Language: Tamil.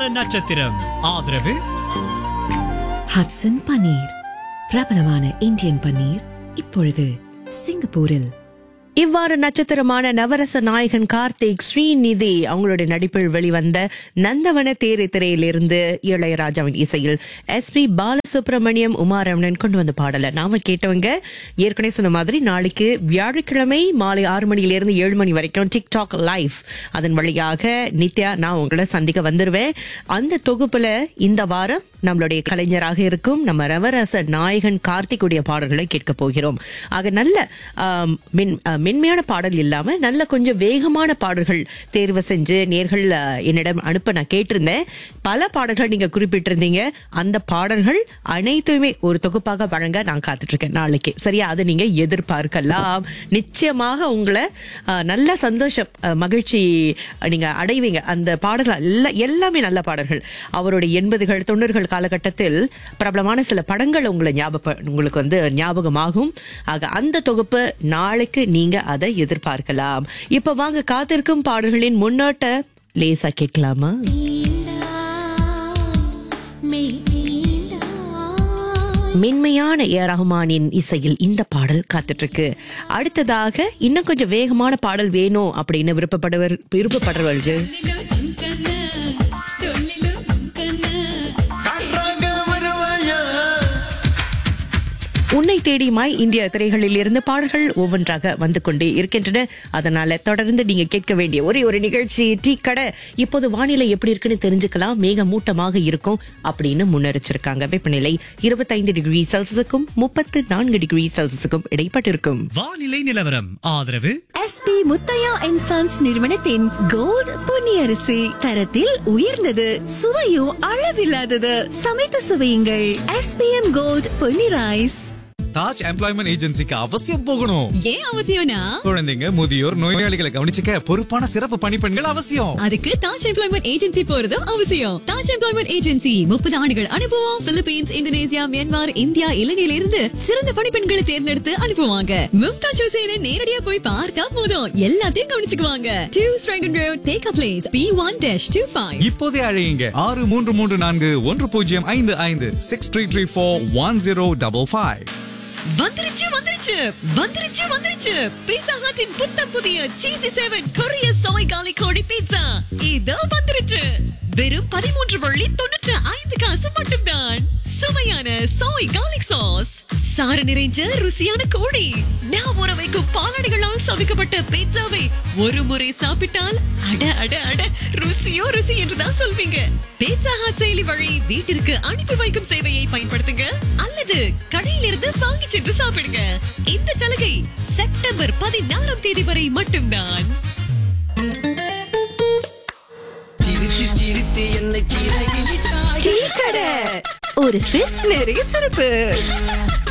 நட்சத்திரம் ஆதரவு ஹட்சன் பன்னீர் பிரபலமான இந்தியன் பன்னீர் இப்பொழுது சிங்கப்பூரில் இவ்வாறு நட்சத்திரமான நவரச நாயகன் கார்த்திக் ஸ்ரீநிதி அவங்களுடைய நடிப்பில் வெளிவந்த நந்தவன தேரை திரையிலிருந்து இளையராஜாவின் இசையில் எஸ் பி பாலசுப்ரமணியம் உமாரமணன் கொண்டு வந்த பாடலை நாம கேட்டவங்க ஏற்கனவே சொன்ன மாதிரி நாளைக்கு வியாழக்கிழமை மாலை ஆறு மணியிலிருந்து ஏழு மணி வரைக்கும் டிக்டாக் லைவ் அதன் வழியாக நித்யா நான் உங்களை சந்திக்க வந்துருவேன் அந்த தொகுப்புல இந்த வாரம் நம்மளுடைய கலைஞராக இருக்கும் நம்ம ரவரச நாயகன் கார்த்திக்குடைய பாடல்களை கேட்க போகிறோம் ஆக நல்ல ஆம், மென் ஆ, மென்மையான பாடல் இல்லாம நல்ல கொஞ்சம் வேகமான பாடல்கள் தேர்வு செஞ்சு நேர்கள் ஆ, என்னிடம் அனுப்ப நான் கேட்டிருந்தேன் பல பாடல்கள் நீங்க குறிப்பிட்டிருந்தீங்க அந்த பாடல்கள் அனைத்துமே ஒரு தொகுப்பாக வழங்க நான் காத்துட்டு இருக்கேன் நாளைக்கு சரியா அதை நீங்க எதிர்பார்க்கலாம் நிச்சயமாக உங்களை ஆ, நல்ல சந்தோஷம் ஆ, மகிழ்ச்சி ஆ, நீங்க அடைவீங்க அந்த பாடல்கள் எல்லாம் எல்லாமே நல்ல பாடல்கள் அவருடைய எண்பதுகள் தொண்ணூறுகள் காலகட்டத்தில் பிரபலமான சில படங்கள் உங்களை ஞாபக உங்களுக்கு வந்து ஞாபகமாகும் ஆக அந்த தொகுப்பு நாளைக்கு நீங்க அதை எதிர்பார்க்கலாம் இப்ப வாங்க காத்திருக்கும் பாடல்களின் முன்னோட்ட லேசா கேட்கலாமா மென்மையான ஏ ரஹ்மானின் இசையில் இந்த பாடல் காத்துட்டு இருக்கு அடுத்ததாக இன்னும் கொஞ்சம் வேகமான பாடல் வேணும் அப்படின்னு விருப்பப்படுவர் விருப்பப்படுறவர்கள் உன்னை தேடியுமாய் இந்திய திரைகளில் இருந்து பாடல்கள் ஒவ்வொன்றாக வந்து கொண்டே இருக்கின்றன அதனால தொடர்ந்து நீங்க கேட்க வேண்டிய ஒரே ஒரு நிகழ்ச்சி டீ கடை இப்போது வானிலை எப்படி இருக்குன்னு தெரிஞ்சுக்கலாம் மேக மூட்டமாக இருக்கும் அப்படின்னு முன்னெரிச்சிருக்காங்க வெப்பநிலை இருபத்தைந்து டிகிரி செல்சியஸுக்கும் முப்பத்து நான்கு டிகிரி செல்சியஸுக்கும் இடைப்பட்டிருக்கும் வானிலை நிலவரம் ஆதரவு எஸ்பி முத்தையா அண்ட் சன்ஸ் நிறுவனத்தின் கோல்ட் பொன்னியரிசி தரத்தில் உயர்ந்தது சுவையும் அளவில்லாதது சமைத்து சுவையுங்கள் S P M gold Ponni rice Taj employment ஏஜென்சிக்கு அவசியம் போகணும் ஏன் அவசியம்னா குழந்தைங்க முதியோர் நோயாளிகளை கவனிச்சுக்க பொறுப்பான சிறப்பு பணிப்பெண்கள் அவசியம் அதுக்கு தாஜ் எம்ப்ளாய்மெண்ட் ஏஜென்சி போறதும் அவசியம் தாஜ் எம்ப்ளாய்மெண்ட் ஏஜென்சி முப்பது ஆண்டுகள் அனுபவம் பிலிப்பீன்ஸ் இந்தோனேசியா மியான்மர் இந்தியா இலங்கையில இருந்து சிறந்த பணிப்பெண்களை தேர்ந்தெடுத்து அனுப்புவாங்க மும்தாஜ் ஹுசேனை நேரடியா போய் பார்த்தா போதும் எல்லாத்தையும் கவனிச்சுக்குவாங்க டூ ஸ்ட்ரைகன் road take a place B one dash two five இப்போதே அழையுங்க ஆறு மூன்று மூன்று நான்கு ஒன்று பூஜ்ஜியம் ஐந்து ஐந்து six three three four one zero double five வந்துருச்சு வந்துருச்சு வந்துருச்சு வந்துருச்சு பீட்சா ஹட்டின் புத்தம் புதிய சீசி செவன் கொரிய சோய் காலி கோடி பீட்சா இதோ வந்துருச்சு வெறும் பதிமூன்று வள்ளி தொண்ணூற்று ஐந்து காசு மட்டும்தான் சுவையான சோய் கார்லிக் சாஸ் சாறு நிறைஞ்ச ருசியான கோழி நான் ஊற வைக்கும் பாலாடைகளால் சமைக்கப்பட்ட பீட்சாவை ஒரு முறை சாப்பிட்டால் அட அட அட ருசியோ ருசி என்றுதான் சொல்வீங்க பீட்சா ஹாட் செயலி வழி வீட்டிற்கு அனுப்பி வைக்கும் சேவையை பயன்படுத்துங்க அல்லது கடையிலிருந்து வாங்கி சென்று சாப்பிடுங்க இந்த சலுகை செப்டம்பர் பதினாறாம் தேதி வரை மட்டும்தான் டீ கடை ஒரு சிப் நிறைய சிறப்பு